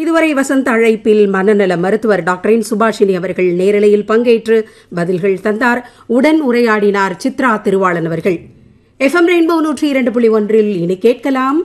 இதுவரை வசந்த அழைப்பில் மனநல மருத்துவர் டாக்டரின் சுபாஷினி அவர்கள் நேரலையில் பங்கேற்று பதில்கள் தந்தார் உடன் உரையாடினார் சித்ரா திருவாளன் அவர்கள் எஃப்எம் ரெயின்போ நூற்றி இரண்டு புள்ளி ஒன்றில் இனி கேட்கலாம்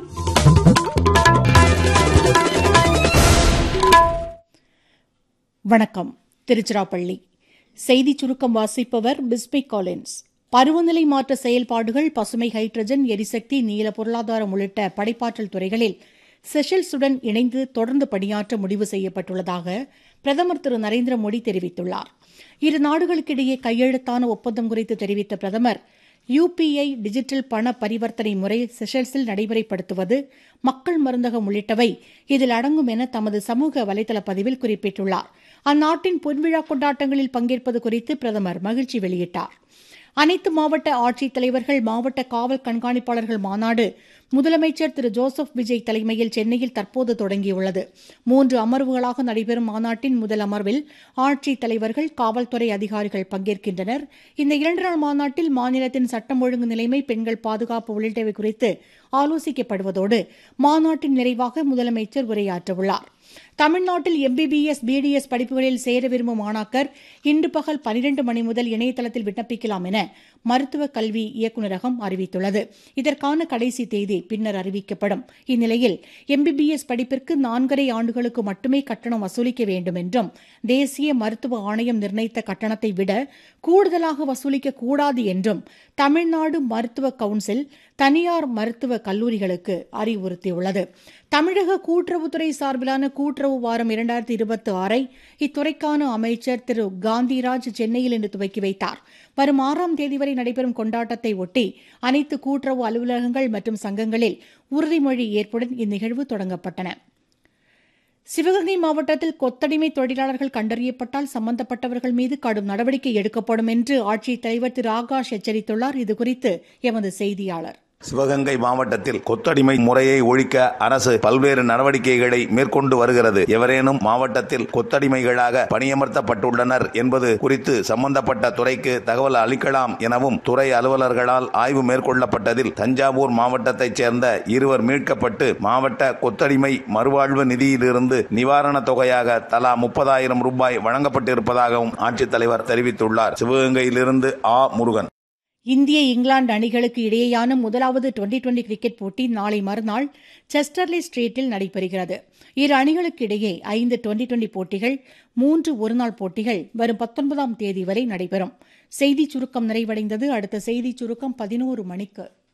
வணக்கம் திருச்சிராப்பள்ளி செய்தி சுருக்கம் வாசிப்பவர் பிஸ்பி காலின்ஸ் பருவநிலை மாற்ற செயல்பாடுகள் பசுமை ஹைட்ரஜன் எரிசக்தி நீல பொருளாதாரம் உள்ளிட்ட படைப்பாற்றல் துறைகளில் செஷல்ஸுடன் இணைந்து தொடர்ந்து பணியாற்ற முடிவு செய்யப்பட்டுள்ளதாக பிரதமர் திரு நரேந்திர மோடி தெரிவித்துள்ளார் இரு நாடுகளுக்கிடையே கையெழுத்தான ஒப்பந்தம் குறித்து தெரிவித்த பிரதமர் யுபிஐ டிஜிட்டல் பண பரிவர்த்தனை முறை செஷல்ஸில் நடைமுறைப்படுத்துவது மக்கள் மருந்தகம் உள்ளிட்டவை இதில் அடங்கும் என தமது சமூக வலைதள பதிவில் குறிப்பிட்டுள்ளார் அந்நாட்டின் பொன்விழா கொண்டாட்டங்களில் பங்கேற்பது குறித்து பிரதமர் மகிழ்ச்சி வெளியிட்டார் அனைத்து மாவட்ட ஆட்சித்தலைவர்கள் மாவட்ட காவல் கண்காணிப்பாளர்கள் மாநாடு முதலமைச்சர் திரு ஜோசப் விஜய் தலைமையில் சென்னையில் தற்போது தொடங்கியுள்ளது மூன்று அமர்வுகளாக நடைபெறும் மாநாட்டின் முதல் அமர்வில் ஆட்சித் தலைவர்கள் காவல்துறை அதிகாரிகள் பங்கேற்கின்றனர் இந்த இரண்டு நாள் மாநாட்டில் மாநிலத்தின் சட்டம் ஒழுங்கு நிலைமை பெண்கள் பாதுகாப்பு உள்ளிட்டவை குறித்து ஆலோசிக்கப்படுவதோடு மாநாட்டின் நிறைவாக முதலமைச்சர் உரையாற்றவுள்ளார் தமிழ்நாட்டில் எம்பிபிஎஸ் பிடிஎஸ் படிப்புகளில் சேர விரும்பும் மாணாக்கர் இன்று பகல் பனிரண்டு மணி முதல் இணையதளத்தில் விண்ணப்பிக்கலாம் என மருத்துவ கல்வி இயக்குநரகம் அறிவித்துள்ளது இதற்கான கடைசி தேதி பின்னர் அறிவிக்கப்படும் இந்நிலையில் எம்பிபிஎஸ் படிப்பிற்கு நான்கரை ஆண்டுகளுக்கு மட்டுமே கட்டணம் வசூலிக்க வேண்டும் என்றும் தேசிய மருத்துவ ஆணையம் நிர்ணயித்த கட்டணத்தை விட கூடுதலாக வசூலிக்க கூடாது என்றும் தமிழ்நாடு மருத்துவ கவுன்சில் தனியார் மருத்துவ கல்லூரிகளுக்கு அறிவுறுத்தியுள்ளது தமிழக கூட்டுறவுத்துறை சார்பிலான கூட்டுறவு வாரம் இரண்டாயிரத்தி இருபத்தி ஆறை இத்துறைக்கான அமைச்சர் திரு காந்திராஜ் சென்னையில் இன்று துவக்கி வைத்தார் வரும் ஆறாம் தேதி வரை நடைபெறும் கொண்டாட்டத்தை ஒட்டி அனைத்து கூட்டுறவு அலுவலகங்கள் மற்றும் சங்கங்களில் உறுதிமொழி ஏற்புடன் இந்நிகழ்வு தொடங்கப்பட்டன சிவகங்கை மாவட்டத்தில் கொத்தடிமை தொழிலாளர்கள் கண்டறியப்பட்டால் சம்பந்தப்பட்டவர்கள் மீது கடும் நடவடிக்கை எடுக்கப்படும் என்று ஆட்சித் தலைவர் திரு ஆகாஷ் எச்சரித்துள்ளார் இதுகுறித்து எமது செய்தியாளர் சிவகங்கை மாவட்டத்தில் கொத்தடிமை முறையை ஒழிக்க அரசு பல்வேறு நடவடிக்கைகளை மேற்கொண்டு வருகிறது எவரேனும் மாவட்டத்தில் கொத்தடிமைகளாக பணியமர்த்தப்பட்டுள்ளனர் என்பது குறித்து சம்பந்தப்பட்ட துறைக்கு தகவல் அளிக்கலாம் எனவும் துறை அலுவலர்களால் ஆய்வு மேற்கொள்ளப்பட்டதில் தஞ்சாவூர் மாவட்டத்தைச் சேர்ந்த இருவர் மீட்கப்பட்டு மாவட்ட கொத்தடிமை மறுவாழ்வு நிதியிலிருந்து நிவாரணத் தொகையாக தலா முப்பதாயிரம் ரூபாய் வழங்கப்பட்டிருப்பதாகவும் ஆட்சித்தலைவர் தெரிவித்துள்ளார் சிவகங்கையிலிருந்து ஆ முருகன் இந்திய இங்கிலாந்து அணிகளுக்கு இடையேயான முதலாவது டுவெண்டி டுவெண்டி கிரிக்கெட் போட்டி நாளை மறுநாள் செஸ்டர்லி ஸ்ட்ரீட்டில் நடைபெறுகிறது இரு அணிகளுக்கு இடையே ஐந்து டுவெண்டி டுவெண்டி போட்டிகள் மூன்று ஒருநாள் போட்டிகள் வரும் பத்தொன்பதாம் தேதி வரை நடைபெறும் செய்திச் சுருக்கம் நிறைவடைந்தது அடுத்த செய்திச் சுருக்கம் பதினோரு மணிக்கு